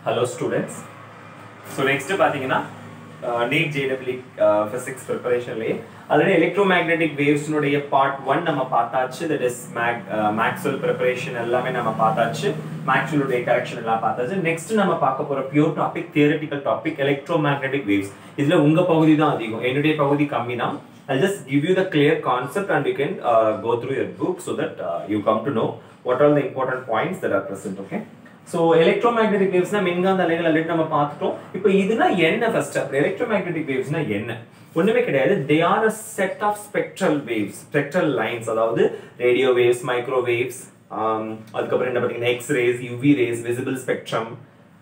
Hello students so next பார்த்தீங்கன்னா NEET ஜேடபிள்யூ physics ப்ரிப்பரேஷன்லேயே ஆல்ரெடி எலக்ட்ரோ மேக்னெட்டிக் வேவ்ஸ்னுடைய பார்ட் ஒன் நம்ம பார்த்தாச்சு that is mac Maxwell preparation எல்லாமே நம்ம பார்த்தாச்சு மேக்ஸ்வெல்லுடைய கரெக்ஷன் எல்லாம் பார்த்தாச்சு நெக்ஸ்ட் நம்ம பார்க்க போகிற pure topic theoretical topic electro magnetic waves இதில் உங்கள் பகுதி தான் அதிகம் என்னுடைய பகுதி கம்மி தான் I'll just give you the clear concept and you can uh, go through your book so that uh, you come to know what are the important points that are present, okay? So electromagnetic வேவ்ஸ்னா மின்காந்த அலைகள் already நம்ம பார்த்துட்டோம் இப்போ இதுனா என்ன first அப்படி electromagnetic வேவ்ஸ்னா என்ன ஒண்ணுமே கிடையாது they are a set of spectral waves spectral lines அதாவது ரேடியோ வேவ்ஸ் மைக்ரோ வேவ்ஸ் அதுக்கப்புறம் என்ன பார்த்தீங்கன்னா X rays UV rays visible spectrum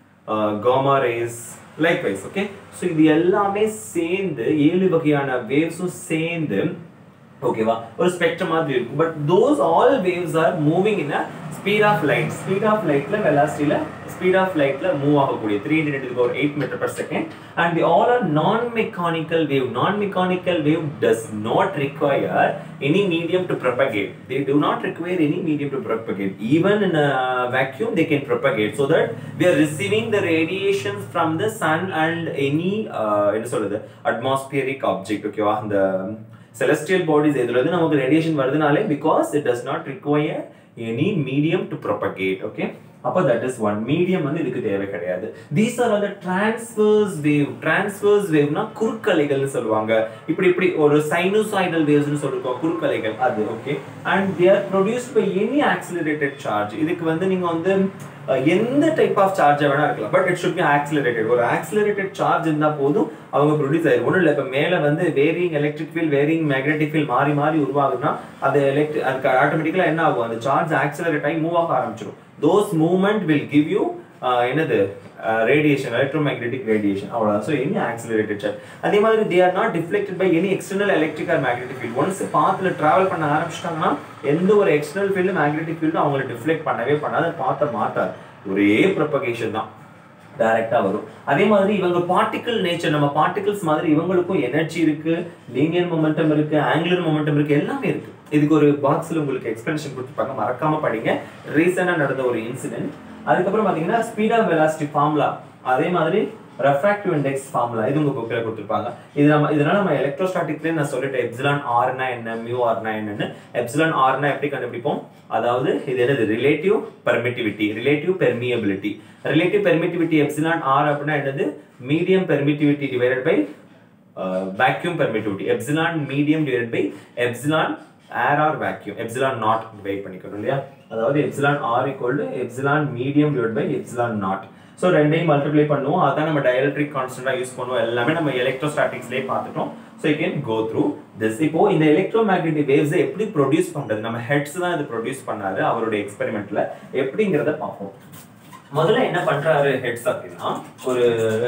gamma rays likewise okay so இது எல்லாமே சேர்ந்து ஏழு வகையான வேவ்ஸும் சேர்ந்து ஓகேவா ஒரு ஸ்பெக்ட்ரம் மாதிரி இருக்கும் but those all waves are moving in a speed of light speed of லைட்ல வெலாசிட்டியில ஸ்பீட் ஆஃப் லைட்ல மூவ் ஆகக்கூடிய த்ரீ ஹண்ட்ரட் ஒரு eight meter per second and the all are non mechanical wave non mechanical wave does not require any medium to propagate they do not require any medium to propagate even in a vacuum they can propagate so that we are receiving the radiations from the sun and any uh, என்ன சொல்றது atmospheric object ஓகேவா அந்த celestial bodies இதுல இருந்து நமக்கு radiation வருதுனாலே because it does not require any medium to propagate okay அப்போ that is one medium வந்து இதுக்கு தேவை கிடையாது தீஸ் ஆர் அந்த டிரான்ஸ்வர்ஸ் வேவ் டிரான்ஸ்வர்ஸ் வேவ்னா குறுக்கலைகள்னு சொல்லுவாங்க இப்படி இப்படி ஒரு சைனூசாய்டல் வேவ்ஸ்னு சொல்லிருக்கோம் குறுக்கலைகள் அது okay and they are produced by any accelerated charge இதுக்கு வந்து நீங்க வந்து அஹ், எந்த டைப் ஆஃப் சார்ஜை வேணா இருக்கலாம் but it should be accelerated ஒரு ஆக்சிலரேட்டட் சார்ஜ் இருந்தா போதும் அவங்க ப்ரொடியூஸ் ஆயிரும் ஒன்றும் இல்லை இப்போ மேலே வந்து varying electric field varying magnetic field மாறி மாறி உருவாகுதுன்னா அது எலக்ட்ரிக் அதுக்கு ஆட்டோமேட்டிக்கலாக என்ன ஆகும் அந்த சார்ஜ் ஆக்சிலரேட் ஆகி மூவ் ஆக ஆரம்பிச்சிடும் those movement will give you என்னது ரேடியேஷன் எலக்ட்ரோமேக்னெட்டிக் ரேடியேஷன் அவ்வளோதான் ஸோ எனி ஆக்சிலரேட்டட் சார்ஜ் அதே மாதிரி they are not deflected by any external electric or magnetic field once பாத்தில் ட்ராவல் பண்ண ஆரம்பிச்சிட்டாங்கன்னா எந்த ஒரு எக்ஸ்டர்னல் ஃபீல்டு மேக்னெட்டிக் ஃபீல்டும் அவங்களை டிஃப்ளெக்ட் பண்ணவே பண்ணாது பார்த்த மாட்டார் ஒரே ப்ரொபகேஷன் தான் டைரக்டா வரும் அதே மாதிரி இவங்க பார்ட்டிகல் நேச்சர் நம்ம பார்ட்டிகல்ஸ் மாதிரி இவங்களுக்கும் எனர்ஜி இருக்கு லீனியர் மொமெண்டம் இருக்கு ஆங்குலர் மொமெண்டம் இருக்கு எல்லாமே இருக்கு இதுக்கு ஒரு பாக்ஸ்ல உங்களுக்கு எக்ஸ்பிளனேஷன் கொடுத்துருப்பாங்க மறக்காம படிங்க ரீசெண்டா நடந்த ஒரு இன்சிடென்ட் அதுக்கப்புறம் பாத்தீங்கன்னா ஸ்பீட் ஆஃப் வெலாசிட்டி ஃபார்முலா அதே மாதிரி ரெஃப்ராக்டிவ் இண்டெக்ஸ் ஃபார்முலா இது உங்க புக்கில் கொடுத்துருப்பாங்க இது நம்ம இதனால நம்ம எலக்ட்ரோஸ்டாட்டிக்லேயே நான் சொல்லிட்டேன் எப்சிலான் ஆர்னா என்ன மியூ ஆர்னா என்னன்னு எப்சிலான் ஆர்னா எப்படி கண்டுபிடிப்போம் அதாவது இது என்னது relative permittivity relative permeability relative permittivity epsilon r அப்படின்னா என்னது medium permittivity divided by vacuum permittivity epsilon medium divided by epsilon air or vacuum epsilon naught divide பண்ணிக்கணும் இல்லையா அதாவது epsilon r equal to epsilon medium divide by epsilon naught so ரெண்டையும் multiply பண்ணுவோம் அதான் நம்ம dielectric கான்ஸ்டன்டாக use பண்ணுவோம் எல்லாமே நம்ம எலக்ட்ரோஸ்டாட்டிக்ஸ்லேயே பார்த்துட்டோம் so you can go through this இப்போ இந்த எலக்ட்ரோ மேக்னெட்டிக் வேவ்ஸை எப்படி ப்ரொடியூஸ் பண்ணுறது நம்ம ஹெட்ஸ் தான் இது ப்ரொடியூஸ் பண்ணாரு அவருடைய எக்ஸ்பெரிமெண்ட்ல எப்படிங்கிறத பார்ப்போம் முதல்ல என்ன பண்றாரு ஹெட்ஸ் அப்படின்னா ஒரு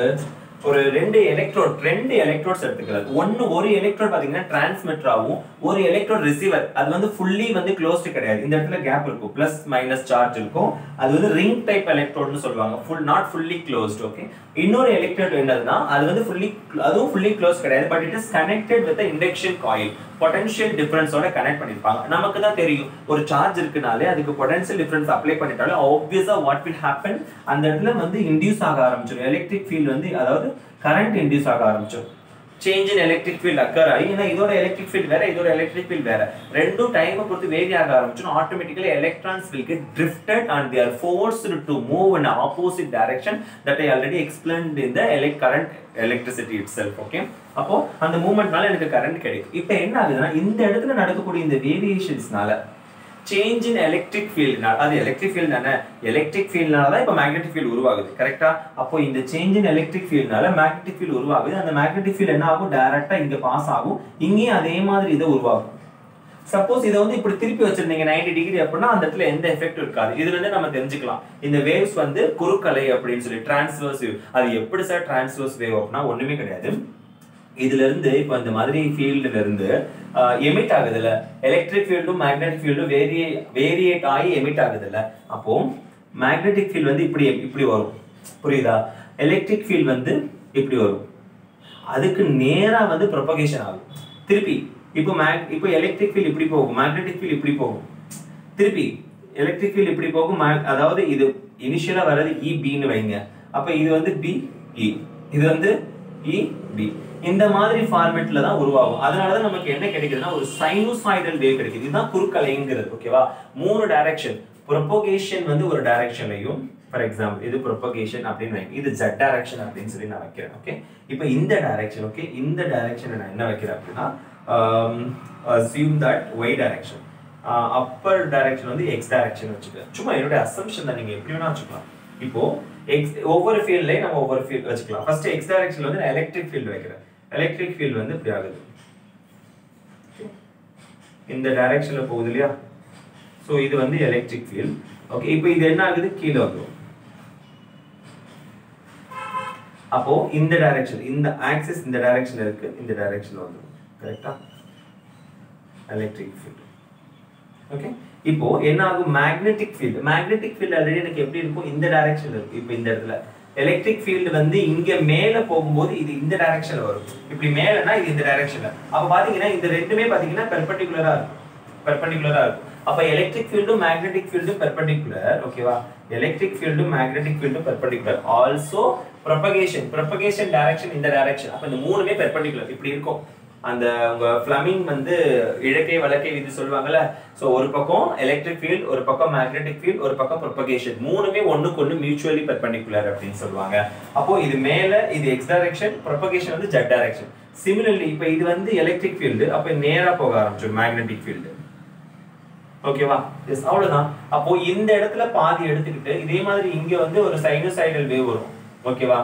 ஒரு ரெண்டு எலக்ட்ரோட் ரெண்டு எலக்ட்ரோட்ஸ் எடுத்துக்கிறாரு ஒன்னு ஒரு எலக்ட்ரோட் பாத்தீங்கன்னா டிரான்ஸ்மிட்டராகவும் ஒரு எலக்ட்ரோட் ரிசீவர் அது வந்து ஃபுல்லி வந்து க்ளோஸ்டு கிடையாது இந்த இடத்துல கேப் இருக்கும் பிளஸ் மைனஸ் சார்ஜ் இருக்கும் அது வந்து ரிங் டைப் எலக்ட்ரோட்னு சொல்லுவாங்க full not fully closed okay இன்னொரு எலக்ட்ரோட் என்னதுன்னா அது வந்து ஃபுல்லி அதுவும் ஃபுல்லி க்ளோஸ் கிடையாது but it is connected with induction coil potential டிஃபரன்ஸோட கனெக்ட் பண்ணிருப்பாங்க நமக்கு தான் தெரியும் ஒரு சார்ஜ் இருக்குனாலே அதுக்கு பொட்டன்ஷியல் டிஃபரன்ஸ் அப்ளை பண்ணிட்டாலே ஆப்வியஸா வாட் வில் ஹேப்பன் அந்த இடத்துல வந்து இன்டியூஸ் ஆக ஆரம்பிச்சிடும் எலக்ட்ரிக் ஃபீல்ட் வந்து அதாவது கரண்ட் இன்டியூஸ் ஆக ஆரம்பிச்சிடும் change in electric field occur ஆகி ஏன்னா இதோட எலக்ட்ரிக் ஃபீல்ட் வேற இதோட எலக்ட்ரிக் ஃபீல்ட் வேற ரெண்டும் டைமை பொறுத்து வேரி ஆக ஆரம்பிச்சிடும் automatically electrons will get drifted and they are forced to move in opposite direction that I already explained in the elect current electricity itself okay அப்போ அந்த மூவ்மெண்ட்னால எனக்கு கரண்ட் கிடைக்கும் இப்போ என்ன ஆகுதுன்னா இந்த இடத்துல நடக்கக்கூடிய இந்த வேரியேஷன்ஸ்னால சேஞ்ச் இன் எலக்ட்ரிக் ஃபீல்ட்னால அது எலக்ட்ரிக் ஃபீல்ட் தானே எலக்ட்ரிக் ஃபீல்ட்னால தான் இப்போ மேக்னெட்டிக் ஃபீல்ட் உருவாகுது கரெக்டா அப்போ இந்த சேஞ்ச் இன் எலக்ட்ரிக் ஃபீல்ட்னால மேக்னெட்டிக் ஃபீல்ட் உருவாகுது அந்த மேக்னெட்டிக் ஃபீல்ட் என்ன ஆகும் டைரக்டா இங்க பாஸ் ஆகும் இங்கேயும் அதே மாதிரி இதை உருவாகும் சப்போஸ் இதை வந்து இப்படி திருப்பி வச்சிருந்தீங்க 90 டிகிரி அப்படின்னா அந்த இடத்துல எந்த எஃபெக்ட் இருக்காது இதுல இருந்து நம்ம தெரிஞ்சுக்கலாம் இந்த வேவ்ஸ் வந்து குறுக்கலை அப்படின்னு சொல்லி டிரான்ஸ்வர்ஸ் வேவ் அது எப்படி சார் டிரான்ஸ்வர்ஸ் வேவ் அப்படின்னா ஒண்ணுமே கிடையாது இதுல இருந்து இப்போ இந்த மாதிரி ஃபீல்டுல இருந்து எமிட் ஆகுதுல்ல எலக்ட்ரிக் ஃபீல்டும் மேக்னெட்டிக் ஃபீல்டும் வேரியே வேரியேட் ஆகி எமிட் ஆகுதுல்ல அப்போ மேக்னெட்டிக் ஃபீல்ட் வந்து இப்படி இப்படி வரும் புரியுதா எலக்ட்ரிக் ஃபீல்ட் வந்து இப்படி வரும் அதுக்கு நேரா வந்து ப்ரொபகேஷன் ஆகும் திருப்பி இப்போ மேக் இப்போ எலக்ட்ரிக் ஃபீல்ட் இப்படி போகும் மேக்னெட்டிக் ஃபீல்ட் இப்படி போகும் திருப்பி எலக்ட்ரிக் ஃபீல்ட் இப்படி போகும் mag- அதாவது இது இனிஷியலா வர்றது இபின்னு வைங்க அப்ப இது வந்து பி இ இது வந்து இ பி இந்த மாதிரி ஃபார்மேட்ல தான் உருவாகும் அதனால தான் நமக்கு என்ன கிடைக்குதுன்னா ஒரு சைனூசாய்டல் வேவ் கிடைக்குது இதுதான் குறுக்கலைங்கிறது ஓகேவா மூணு டைரக்ஷன் ப்ரொபோகேஷன் வந்து ஒரு டைரக்ஷன்லையும் ஃபார் எக்ஸாம்பிள் இது ப்ரொபகேஷன் அப்படின்னு வைங்க இது ஜெட் டைரக்ஷன் அப்படின்னு சொல்லி நான் வைக்கிறேன் ஓகே இப்போ இந்த டைரக்ஷன் ஓகே இந்த டைரக்ஷனை நான் என்ன வைக்கிறேன் அப்படின்னா assume that Y direction upper direction வந்து எக்ஸ் டைரக்ஷன் வச்சுக்கிறேன் சும்மா என்னுடைய அசம்ஷன் தான் நீங்க எப்படி வேணா வச்சுக்கலாம் இப்போ எக்ஸ் ஒவ்வொரு ஃபீல்ட்லயும் நம்ம ஒவ்வொரு ஃபீல்ட் வச்சுக்கலாம் ஃபர்ஸ்ட் எக்ஸ் டைரக்ஷன்ல வந்து நான் எலக்ட்ரிக் ஃபீல்டு வைக்கிறேன் எலக்ட்ரிக் ஃபீல்டு வந்து இப்படி ஆகுது இந்த டைரக்ஷன்ல போகுது இல்லையா ஸோ இது வந்து எலக்ட்ரிக் ஃபீல்ட் ஓகே இப்போ இது என்ன ஆகுது கீழே வந்துடும் அப்போ இந்த டைரக்ஷன் இந்த ஆக்சிஸ் இந்த டைரக்ஷன்ல இருக்கு இந்த டைரக்ஷன்ல வந்துடும் கரெக்டா எலக்ட்ரிக் ஃபீல்ட் ஓகே இப்போ என்ன ஆகும் magnetic field magnetic field already எனக்கு எப்படி இருக்கும் இந்த டைரக்ஷன்ல இருக்கு இப்போ இந்த இடத்துல எலக்ட்ரிக் ஃபீல்டு வந்து இங்க மேல போகும்போது இது இந்த டைரக்ஷன்ல வரும் இப்படி மேலனா இது இந்த டைரக்ஷன்ல அப்ப பாத்தீங்கன்னா இந்த ரெண்டுமே பாத்தீங்கன்னா பெர்பெண்டிகுலரா இருக்கும் பெர்பெண்டிகுலரா இருக்கும் அப்ப எலக்ட்ரிக் ஃபீல்டும் மேக்னெட்டிக் ஃபீல்டும் பெர்பெண்டிகுலர் ஓகேவா எலக்ட்ரிக் ஃபீல்டும் மேக்னெட்டிக் ஃபீல்டும் perpendicular also propagation propagation direction இந்த டைரக்ஷன் அப்ப இந்த மூணுமே பெர்பெண்டிகுலர் இப்படி இருக்கும் அந்த உங்க ஃப்ளமிங் வந்து இழக்கை வழக்கை விதி சொல்லுவாங்கல்ல சோ ஒரு பக்கம் எலக்ட்ரிக் ஃபீல்ட் ஒரு பக்கம் மேக்னெட்டிக் ஃபீல்ட் ஒரு பக்கம் ப்ரொபகேஷன் மூணுமே ஒண்ணுக்கு ஒண்ணு மியூச்சுவலி பெர்பெண்டிகுலர் அப்படின்னு சொல்லுவாங்க அப்போ இது மேல இது எக்ஸ் டைரக்ஷன் ப்ரொபகேஷன் வந்து ஜெட் டைரக்ஷன் சிமிலர்லி இப்போ இது வந்து எலக்ட்ரிக் ஃபீல்டு அப்ப நேரா போக ஆரம்பிச்சிடும் மேக்னெட்டிக் ஃபீல்டு ஓகேவா எஸ் அவ்வளவுதான் அப்போ இந்த இடத்துல பாதி எடுத்துக்கிட்டு இதே மாதிரி இங்க வந்து ஒரு சைனோசைடல் வேவ் வரும் ஓகேவா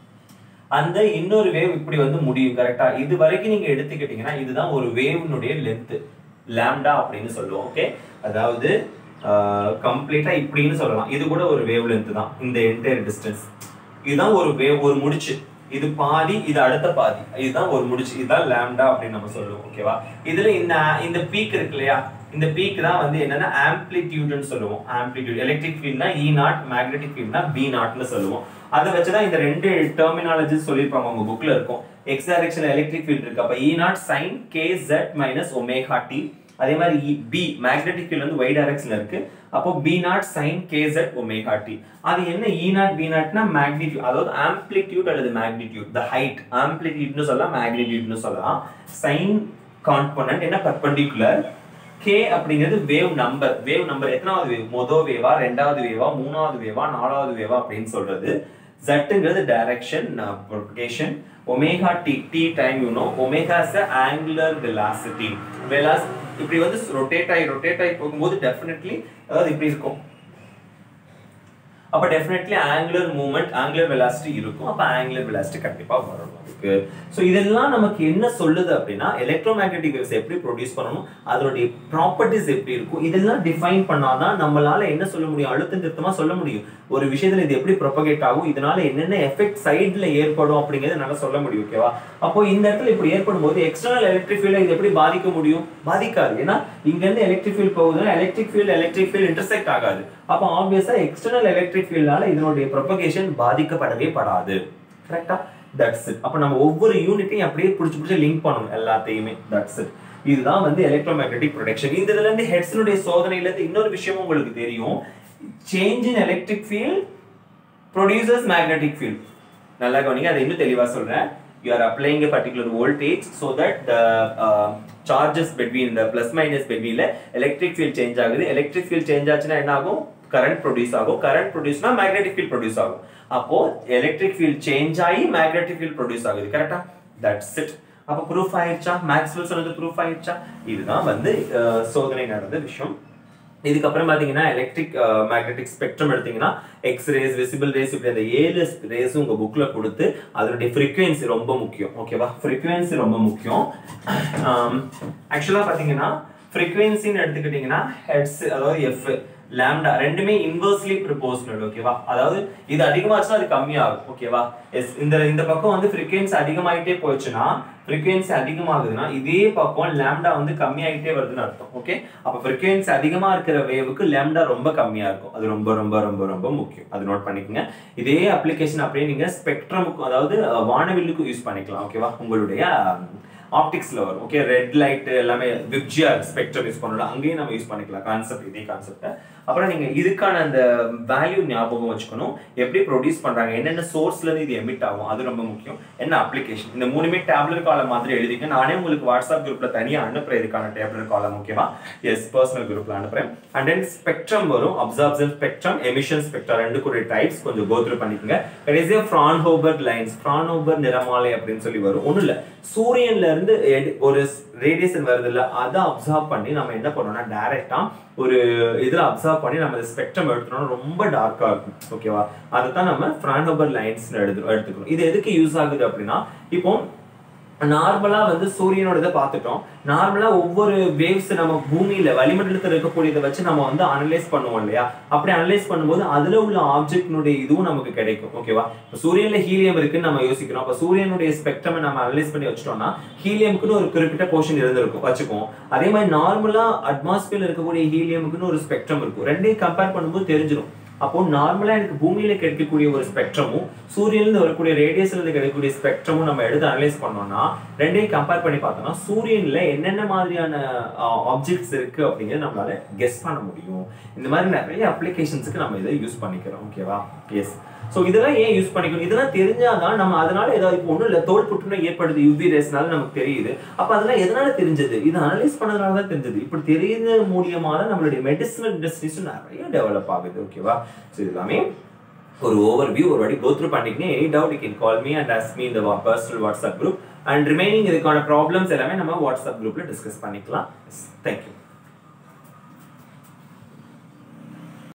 அந்த இன்னொரு வேவ் இப்படி வந்து முடியும் கரெக்டா இது வரைக்கும் நீங்க எடுத்துக்கிட்டீங்கன்னா இதுதான் ஒரு வேவ்னுடைய லென்த் லாம்டா அப்படின்னு சொல்லுவோம் ஓகே அதாவது கம்ப்ளீட்டா இப்படின்னு சொல்லலாம் இது கூட ஒரு வேவ் லென்த் தான் இந்த என்டையர் டிஸ்டன்ஸ் இதுதான் ஒரு வேவ் ஒரு முடிச்சு இது பாதி இது அடுத்த பாதி இதுதான் ஒரு முடிச்சு இதுதான் லாம்டா அப்படின்னு நம்ம சொல்லுவோம் ஓகேவா இதுல இந்த இந்த பீக் இருக்கு இல்லையா இந்த பீக் தான் வந்து என்னன்னா ஆம்ப்ளிடியூட்னு சொல்லுவோம் ஆம்ப்ளிடியூட் எலக்ட்ரிக் ஃபீல்ட்னா இ நாட் மேக்னெட்டிக் ஃபீல்ட்னா பி நாட்னு சொல்லுவோம் அதை வச்சுதான் இந்த ரெண்டு டெர்மினாலஜி சொல்லியிருப்பாங்க உங்க புக்ல இருக்கும் எக்ஸ் டைரக்ஷன்ல எலக்ட்ரிக் ஃபீல்ட் இருக்கு அப்ப E naught sine K Z minus omega T அதே மாதிரி பி மேக்னெட்டிக் ஃபீல்ட் வந்து ஒய் டைரக்ஷன்ல இருக்கு அப்போ B naught sine K Z omega T அது என்ன இ நாட் பி நாட்னா மேக்னிடியூட் அதாவது ஆம்ப்ளிடியூட் அல்லது மேக்னிடியூட் த ஹைட் ஆம்ப்ளிடியூட்னு சொல்லலாம் மேக்னிடியூட்னு சொல்லலாம் சைன் காம்பனன்ட் என்ன பர்பண்டிகுலர் கே அப்படிங்கிறது வேவ் நம்பர் வேவ் நம்பர் எத்தனாவது வேவ் மொதல் வேவா ரெண்டாவது வேவா மூணாவது வேவா நாலாவது வேவா அப்படின்னு சொல்றது ஜட்டுங்கிறது direction propagation omega T T time you know omega is angular velocity வெலாஸ் இப்படி வந்து ரொட்டேட் ஆகி ரொட்டேட் ஆகி போகும்போது டெஃபினெட்லி அதாவது இப்படி இருக்கும் அப்ப definitely angular movement angular velocity இருக்கும் அப்ப ஆங்குலர் வெலாசிட்டி கண்டிப்பா வரும் நமக்கு ஸோ இதெல்லாம் நமக்கு என்ன சொல்லுது அப்படின்னா எலக்ட்ரோ மேக்னெட்டிக் வேவ்ஸ் எப்படி ப்ரொடியூஸ் பண்ணணும் அதனுடைய ப்ராப்பர்ட்டிஸ் எப்படி இருக்கும் இதெல்லாம் டிஃபைன் பண்ணாதான் நம்மளால என்ன சொல்ல முடியும் அழுத்தம் திருத்தமா சொல்ல முடியும் ஒரு விஷயத்துல இது எப்படி ப்ரொபகேட் ஆகும் இதனால என்னென்ன எஃபெக்ட் சைட்ல ஏற்படும் அப்படிங்கறத நல்லா சொல்ல முடியும் ஓகேவா அப்போ இந்த இடத்துல இப்படி ஏற்படும் போது எக்ஸ்டர்னல் எலக்ட்ரிக் ஃபீல்ட் இது எப்படி பாதிக்க முடியும் பாதிக்காது ஏன்னா இங்க இருந்து எலக்ட்ரிக் ஃபீல்ட் போகுதுன்னா electric field electric field intersect ஆகாது அப்போ ஆப்வியஸா எக்ஸ்டர்னல் எலக்ட்ரிக் ஃபீல்டால இதனுடைய ப்ரொபகேஷன் பாதிக்கப்படவே படாது கரெக்டா தட்ஸ் இட் அப்ப நம்ம ஒவ்வொரு யூனிட்டையும் அப்படியே பிடிச்சி பிடிச்சி லிங்க் பண்ணணும் எல்லாத்தையுமே தட்ஸ் இட் இதுதான் வந்து எலக்ட்ரோ மேக்னெட்டிக் ப்ரொடக்ஷன் இந்த இதுல இருந்து ஹெட்ஸனுடைய சோதனையில இருந்து இன்னொரு விஷயமும் உங்களுக்கு தெரியும் change in electric field producers magnetic field நல்லா கவனிங்க அதை இன்னும் தெளிவா சொல்றேன் you are applying a particular voltage so that the uh, charges between the plus minus between electric field change ஆகுது electric field change ஆச்சுன்னா என்ன ஆகும் current produce ஆகும் current produceனா magnetic field produce ஆகும் அப்போ electric field change ஆகி magnetic field produce ஆகுது கரெக்டா that's it அப்போ ப்ரூஃப் ஆயிடுச்சா மேக்ஸ்வெல் சொன்னது ப்ரூஃப் ஆயிடுச்சா இதுதான் வந்து அஹ், சோதனை நடந்த விஷயம் இதுக்கப்புறம் பாத்தீங்கன்னா எலக்ட்ரிக் மேக்னெட்டிக் ஸ்பெக்ட்ரம் எடுத்தீங்கன்னா எக்ஸ் ரேஸ் விசிபிள் ரேஸ் இப்படி அந்த ஏழு ரேஸ் உங்க புக்ல கொடுத்து அதனுடைய ஃப்ரீக்வன்சி ரொம்ப முக்கியம் ஓகேவா ஃப்ரீக்வன்சி ரொம்ப முக்கியம் ஆக்சுவலா பாத்தீங்கன்னா ஃப்ரீக்வன்சின்னு எடுத்துக்கிட்டீங்கன்னா ஹெட்ஸ் அதாவது எஃப் லாம்டா ரெண்டுமே இன்வெர்ஸ்லி ப்ரொபோஷனல் ஓகேவா அதாவது இது அதிகமாச்சுன்னா அது கம்மியாகும் ஓகேவா எஸ் இந்த இந்த பக்கம் வந்து ஃப்ரீக்வன்சி அதிகமாயிட்டே போச்சுன்னா ஃப்ரீக்வன்சி அதிகமாகுதுன்னா இதே பக்கம் லாம்டா வந்து கம்மியாயிட்டே வருதுன்னு அர்த்தம் ஓகே அப்ப ஃப்ரீக்வன்சி அதிகமா இருக்கிற வேவுக்கு லாம்டா ரொம்ப கம்மியா இருக்கும் அது ரொம்ப ரொம்ப ரொம்ப ரொம்ப முக்கியம் அது நோட் பண்ணிக்கோங்க இதே அப்ளிகேஷன் அப்படியே நீங்க ஸ்பெக்ட்ரமுக்கும் அதாவது அஹ், வானவில்லுக்கும் யூஸ் பண்ணிக்கலாம் ஓகேவா உங்களுடைய ஆப்டிக்ஸ்ல வரும் ஓகே ரெட் லைட் எல்லாமே விப்ஜிஆர் ஸ்பெக்ட்ரம் யூஸ் பண்ணலாம் அங்கேயும் நம்ம யூஸ் பண்ணிக்கலாம் கான்செப்ட் இதே கான்செப்ட் அப்புறம் நீங்க இதுக்கான அந்த வேல்யூ ஞாபகம் வச்சுக்கணும் எப்படி ப்ரொடியூஸ் பண்றாங்க என்னென்ன சோர்ஸ்ல இருந்து இது எமிட் ஆகும் அது ரொம்ப முக்கியம் என்ன அப்ளிகேஷன் இந்த மூணுமே டேப்லெட் காலம் மாதிரி எழுதிக்க நானே உங்களுக்கு வாட்ஸ்அப் குரூப்ல தனியா அனுப்புறேன் இதுக்கான டேப்லெட் காலம் முக்கியமா எஸ் பர்சனல் குரூப்ல அனுப்புறேன் அண்ட் தென் ஸ்பெக்ட்ரம் வரும் அப்சார்ப்ஷன் ஸ்பெக்ட்ரம் எமிஷன் ஸ்பெக்ட்ரம் ரெண்டு கூட டைப்ஸ் கொஞ்சம் கோத்ரூ பண்ணிக்கோங்க கடைசியா ஃப்ரான்ஹோபர் லைன்ஸ் ஃப்ரான்ஹோபர் நிறமாலை அப்படின்னு சொல்லி வரும் ஒண்ணும் இல்ல சூரியன்ல இருந்து எடு- ஒரு ரேடியேஷன் வருது இல்ல அதை அப்சார்ப் பண்ணி நம்ம என்ன பண்ணோம்னா டைரக்டா ஒரு இதுல அப்சார்ப் பண்ணி நம்ம ஸ்பெக்ட்ரம் எடுத்துட்டோம்னா ரொம்ப டார்க்கா இருக்கும் ஓகேவா அதை தான் நம்ம ஃப்ரான்ஹோபர் லைன்ஸ் எடுத்து எடுத்துக்கணும் இது எதுக்கு யூஸ் ஆகுது அப்படின்னா இப்போ நார்மலா வந்து சூரியனோட இதை பார்த்துட்டோம் நார்மலா ஒவ்வொரு வேவ்ஸ் நம்ம பூமியில வளிமண்டலத்தில் இருக்கக்கூடியதை வச்சு நம்ம வந்து அனலைஸ் பண்ணுவோம் இல்லையா அப்படி அனலைஸ் பண்ணும்போது அதுல உள்ள ஆப்ஜெக்டினுடைய இதுவும் நமக்கு கிடைக்கும் ஓகேவா இப்போ சூரியன்ல ஹீலியம் இருக்குன்னு நம்ம யோசிக்கிறோம் அப்ப சூரியனுடைய ஸ்பெக்ட்ரம் நம்ம அனலைஸ் பண்ணி வச்சுட்டோம்னா ஹீலியம்க்குன்னு ஒரு குறிப்பிட்ட போர்ஷன் இருந்திருக்கும் வச்சுக்குவோம் அதே மாதிரி நார்மலா அட்மாஸ்பியர்ல இருக்கக்கூடிய ஹீலியமுக்குன்னு ஒரு ஸ்பெக்ட்ரம் இருக்கும் ரெண்டையும் கம்பேர் பண்ணும்போது தெரிஞ்சிடும் அப்போ நார்மலா எனக்கு பூமியில கிடைக்கக்கூடிய ஒரு ஸ்பெக்ட்ரமும் சூரியன்ல இருந்து வரக்கூடிய ரேடியஸ்ல இருந்து கிடைக்கக்கூடிய ஸ்பெக்ட்ரமும் நம்ம எடுத்து அனலைஸ் பண்ணோம்னா ரெண்டையும் கம்பேர் பண்ணி பார்த்தோம்னா சூரியன்ல என்னென்ன மாதிரியான ஆப்ஜெக்ட்ஸ் இருக்கு அப்படிங்கறத நம்மளால கெஸ் பண்ண முடியும் இந்த மாதிரி நிறைய அப்ளிகேஷன்ஸ்க்கு நம்ம இதை யூஸ் பண்ணிக்கிறோம் ஓகேவா எஸ் ஸோ இதெல்லாம் ஏன் யூஸ் பண்ணிக்கணும் இதெல்லாம் தெரிஞ்சாதான் நம்ம அதனால ஏதாவது இப்போ ஒன்றும் இல்லை தோல் புற்றுநோய் ஏற்படுது யூவி ரேஸ்னால நமக்கு தெரியுது அப்போ அதெல்லாம் எதனால தெரிஞ்சது இது அனலைஸ் பண்ணதுனால தான் தெரிஞ்சது இப்படி தெரியுது மூலியமாக தான் நம்மளுடைய மெடிசனல் இண்டஸ்ட்ரீஸும் நிறைய டெவலப் ஆகுது ஓகேவா ஸோ இது எல்லாமே ஒரு ஓவர் வியூ ஒரு வாட்டி கோத்ரூ பண்ணிக்கினே any doubt you can call me and ask me இந்த personal WhatsApp group and remaining இதுக்கான ப்ராப்ளம்ஸ் எல்லாமே நம்ம வாட்ஸ்அப் குரூப்ல டிஸ்கஸ் பண்ணிக்கலாம் தேங்க்யூ